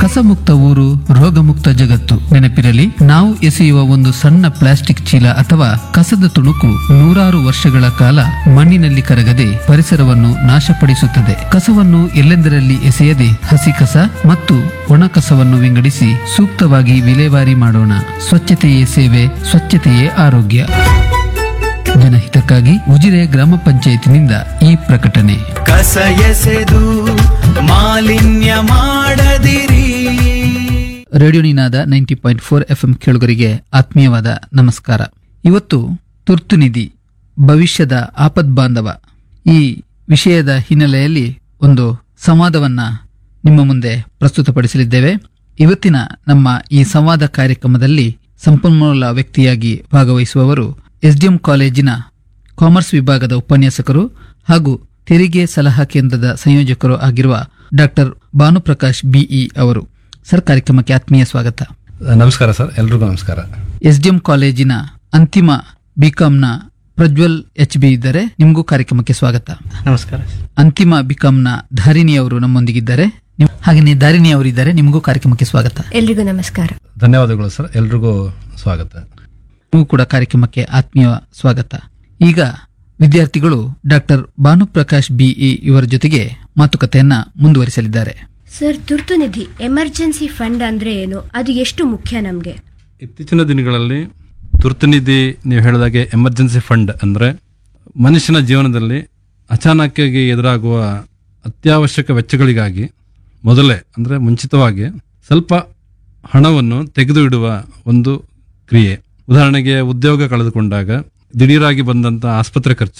ಕಸಮುಕ್ತ ಊರು ರೋಗಮುಕ್ತ ಜಗತ್ತು ನೆನಪಿರಲಿ ನಾವು ಎಸೆಯುವ ಒಂದು ಸಣ್ಣ ಪ್ಲಾಸ್ಟಿಕ್ ಚೀಲ ಅಥವಾ ಕಸದ ತುಣುಕು ನೂರಾರು ವರ್ಷಗಳ ಕಾಲ ಮಣ್ಣಿನಲ್ಲಿ ಕರಗದೆ ಪರಿಸರವನ್ನು ನಾಶಪಡಿಸುತ್ತದೆ ಕಸವನ್ನು ಎಲ್ಲೆಂದರಲ್ಲಿ ಎಸೆಯದೆ ಹಸಿ ಕಸ ಮತ್ತು ಒಣ ಕಸವನ್ನು ವಿಂಗಡಿಸಿ ಸೂಕ್ತವಾಗಿ ವಿಲೇವಾರಿ ಮಾಡೋಣ ಸ್ವಚ್ಛತೆಯೇ ಸೇವೆ ಸ್ವಚ್ಛತೆಯೇ ಆರೋಗ್ಯ ಜನಹಿತಕ್ಕಾಗಿ ಉಜಿರೆ ಗ್ರಾಮ ಪಂಚಾಯತಿನಿಂದ ಈ ಪ್ರಕಟಣೆ ಕಸ ಎಸೆದು ಮಾಲಿನ್ಯ ಮಾಡದಿರಿ radio Ninaada ninety point four F M ಕೇಳುಗರಿಗೆ ಆತ್ಮೀಯವಾದ ನಮಸ್ಕಾರ ಇವತ್ತು ತುರ್ತು ನಿಧಿ ಭವಿಷ್ಯದ ಆಪದ್ ಬಾಂಧವ ಈ ವಿಷಯದ ಹಿನ್ನೆಲೆಯಲ್ಲಿ ಒಂದು ಸಂವಾದವನ್ನ ನಿಮ್ಮ ಮುಂದೆ ಪ್ರಸ್ತುತಪಡಿಸಲಿದ್ದೇವೆ ಇವತ್ತಿನ ನಮ್ಮ ಈ ಸಂವಾದ ಕಾರ್ಯಕ್ರಮದಲ್ಲಿ ಸಂಪನ್ಮೂಲ ವ್ಯಕ್ತಿಯಾಗಿ ಭಾಗವಹಿಸುವವರು ಎಸ್ಡಿಎಂ ಕಾಲೇಜಿನ ಕಾಮರ್ಸ್ ವಿಭಾಗದ ಉಪನ್ಯಾಸಕರು ಹಾಗೂ ತೆರಿಗೆ ಸಲಹಾ ಕೇಂದ್ರದ ಸಂಯೋಜಕರು ಆಗಿರುವ doctor Bhanuprakash B E sir ಕಾರ್ಯಕ್ರಮಕ್ಕೆ ಆತ್ಮೀಯ ಸ್ವಾಗತ ನಮಸ್ಕಾರ ಸರ್ ಎಲ್ರಿಗೂ ನಮಸ್ಕಾರ ಎಸ್ಡಿಎಂ ಕಾಲೇಜಿನ ಅಂತಿಮ ಬಿಕಾಂನ ಪ್ರಜ್ವಲ್ ಎಚ್ ಬಿ ಇದ್ದಾರೆ ನಿಮಗೂ ಕಾರ್ಯಕ್ರಮಕ್ಕೆ ಸ್ವಾಗತ ನಮಸ್ಕಾರ ಅಂತಿಮ ಬಿಕಾಂನ ಧಾರಿಣಿ ಅವರು ನಮ್ಮೊಂದಿಗಿದ್ದಾರೆ ನಿಮ್- ಹಾಗೆಯೇ ಧಾರಿಣಿ ಅವರಿದ್ದಾರೆ ನಿಮಗೂ ಕಾರ್ಯಕ್ರಮಕ್ಕೆ ಸ್ವಾಗತ ಎಲ್ರಿಗೂ ನಮಸ್ಕಾರ ಧನ್ಯವಾದಗಳು ಸರ್ ಎಲ್ರಿಗೂ ಸ್ವಾಗತ ನಿಮಗೂ ಕೂಡ ಕಾರ್ಯಕ್ರಮಕ್ಕೆ ಆತ್ಮೀಯ ಸ್ವಾಗತ ಈಗ ವಿದ್ಯಾರ್ಥಿಗಳು ಡಾಕ್ಟರ್ ಭಾನುಪ್ರಕಾಶ್ ಬಿಇ ಇವರ ಜೊತೆಗೆ ಮಾತುಕತೆಯನ್ನ ಮುಂದುವರಿಸಲಿದ್ದಾರೆ ಸರ್ ತುರ್ತು ನಿಧಿ ಎಮರ್ಜೆನ್ಸಿ ಫಂಡ್ ಅಂದ್ರೆ ಏನು ಅದು ಎಷ್ಟು ಮುಖ್ಯ ನಮ್ಗೆ ಇತ್ತೀಚಿನ ದಿನಗಳಲ್ಲಿ ತುರ್ತು ನಿಧಿ ನೀವು ಹೇಳಿದಾಗೆ ಎಮರ್ಜೆನ್ಸಿ ಫಂಡ್ ಅಂದರೆ ಮನುಷ್ಯನ ಜೀವನದಲ್ಲಿ ಅಚಾನಕ್ಕಾಗಿ ಎದುರಾಗುವ ಅತ್ಯವಶ್ಯಕ ವೆಚ್ಚಗಳಿಗಾಗಿ ಮೊದಲೇ ಅಂದರೆ ಮುಂಚಿತವಾಗಿ ಸ್ವಲ್ಪ ಹಣವನ್ನು ತೆಗೆದು ಇಡುವ ಒಂದು ಕ್ರಿಯೆ ಉದಾಹರಣೆಗೆ ಉದ್ಯೋಗ ಕಳೆದುಕೊಂಡಾಗ ದಿಢೀರಾಗಿ ಬಂದಂಥ ಆಸ್ಪತ್ರೆ ಖರ್ಚು